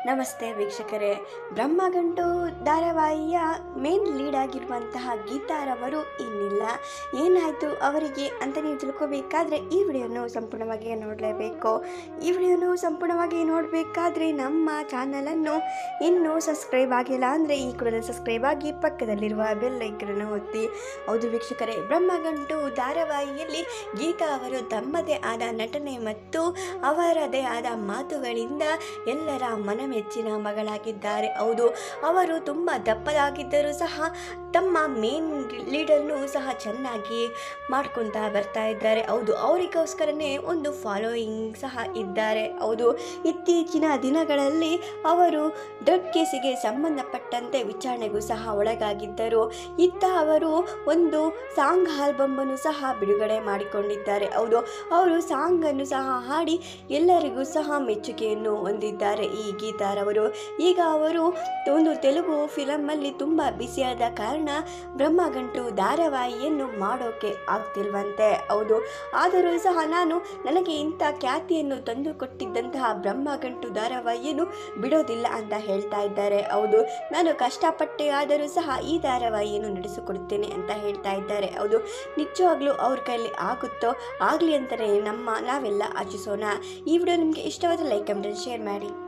ನಮಸ್ತೆ ವೀಕ್ಷಕರೇ ಬ್ರಹ್ಮಗಂಟು ಧಾರಾವಾಹಿಯ main lead ಆಗಿರುವಂತಹ ಗೀತಾರವರು ಇನ್ನಿಲ್ಲ ಏನಾಯಿತು ಅವರಿಗೆ ಅಂತ ನೀವು ತಿಳ್ಕೊಬೇಕಾದ್ರೆ ಈ ವಿಡಿಯೋನು ಸಂಪೂರ್ಣವಾಗಿ ನೋಡಲೇಬೇಕು ಈ ವಿಡಿಯೋನು ಸಂಪೂರ್ಣವಾಗಿ ನೋಡಬೇಕಾದ್ರೆ ನಮ್ಮ ಚಾನಲನ್ನು ಇನ್ನೂ ಸಬ್ಸ್ಕ್ರೈಬ್ ಆಗಿಲ್ಲ ಅಂದರೆ ಈ ಕೂಡಲೇ ಸಬ್ಸ್ಕ್ರೈಬ್ ಆಗಿ ಪಕ್ಕದಲ್ಲಿರುವ ಬೆಲ್ ಐಕನನ್ನು ಒತ್ತಿ ಹೌದು ವೀಕ್ಷಕರೇ ಬ್ರಹ್ಮಗಂಟು ಧಾರಾವಾಹಿಯಲ್ಲಿ ಗೀತಾ ಅವರು ತಮ್ಮದೇ ಆದ ನಟನೆ ಮತ್ತು ಅವರದೇ ಆದ ಮಾತುಗಳಿಂದ ಎಲ್ಲರ ಮನಮೆಚ್ಚಿನ ಮಗಳಾಗಿದ್ದಾರೆ ಹೌದು ಅವರು ತುಂಬ ದಪ್ಪದಾಗಿದ್ದರೂ ಸಹ ತಮ್ಮ ಮೇನ್ ಲೀಡನ್ನು ಸಹ ಚೆನ್ನಾಗಿ ಮಾಡ್ಕೊತಾ ಬರ್ತಾ ಇದ್ದಾರೆ ಹೌದು ಅವರಿಗೋಸ್ಕರನೇ ಒಂದು ಫಾಲೋಯಿಂಗ್ ಸಹ ಇದ್ದಾರೆ ಹೌದು ಇತ್ತೀಚಿನ ದಿನಗಳಲ್ಲಿ ಅವರು ಡ್ರಗ್ ಕೇಸಿಗೆ ಸಂಬಂಧಪಟ್ಟಂತೆ ವಿಚಾರಣೆಗೂ ಸಹ ಒಳಗಾಗಿದ್ದರು ಇತ್ತ ಅವರು ಒಂದು ಸಾಂಗ್ ಆಲ್ಬಮನ್ನು ಸಹ ಬಿಡುಗಡೆ ಮಾಡಿಕೊಂಡಿದ್ದಾರೆ ಹೌದು ಅವರು ಸಾಂಗನ್ನು ಸಹ ಹಾಡಿ ಎಲ್ಲರಿಗೂ ಸಹ ಮೆಚ್ಚುಗೆಯನ್ನು ಹೊಂದಿದ್ದಾರೆ ಈ ಗೀತಾರವರು ಈಗ ಅವರು ಒಂದು ತೆಲುಗು ಫಿಲಮಲ್ಲಿ ತುಂಬ ಬಿಸಿಯಾದ ಕಾರಣ ಬ್ರಹ್ಮಗಂಟು ಧಾರಾವಾಹಿಯನ್ನು ಮಾಡೋಕೆ ಆಗ್ತಿಲ್ವಂತೆ ಹೌದು ಆದರೂ ಸಹ ನಾನು ನನಗೆ ಇಂಥ ಖ್ಯಾತಿಯನ್ನು ತಂದು ಕೊಟ್ಟಿದ್ದಂತಹ ಬ್ರಹ್ಮಗಂಟು ಧಾರಾವಾಹಿಯನ್ನು ಬಿಡೋದಿಲ್ಲ ಅಂತ ಹೇಳ್ತಾ ಇದ್ದಾರೆ ಹೌದು ನಾನು ಕಷ್ಟಪಟ್ಟೆ ಆದರೂ ಸಹ ಈ ಧಾರಾವಾಹಿಯನ್ನು ನಡೆಸಿಕೊಡುತ್ತೇನೆ ಅಂತ ಹೇಳ್ತಾ ಇದ್ದಾರೆ ಹೌದು ನಿಜವಾಗ್ಲೂ ಅವ್ರ ಕೈಲಿ ಆಗುತ್ತೋ ಆಗಲಿ ಅಂತಲೇ ನಮ್ಮ ನಾವೆಲ್ಲ ಆಚಿಸೋಣ ಈ ವಿಡಿಯೋ ನಿಮಗೆ ಇಷ್ಟವಾದ ಲೈಕ್ ಕಮೆಂಟ್ ಶೇರ್ ಮಾಡಿ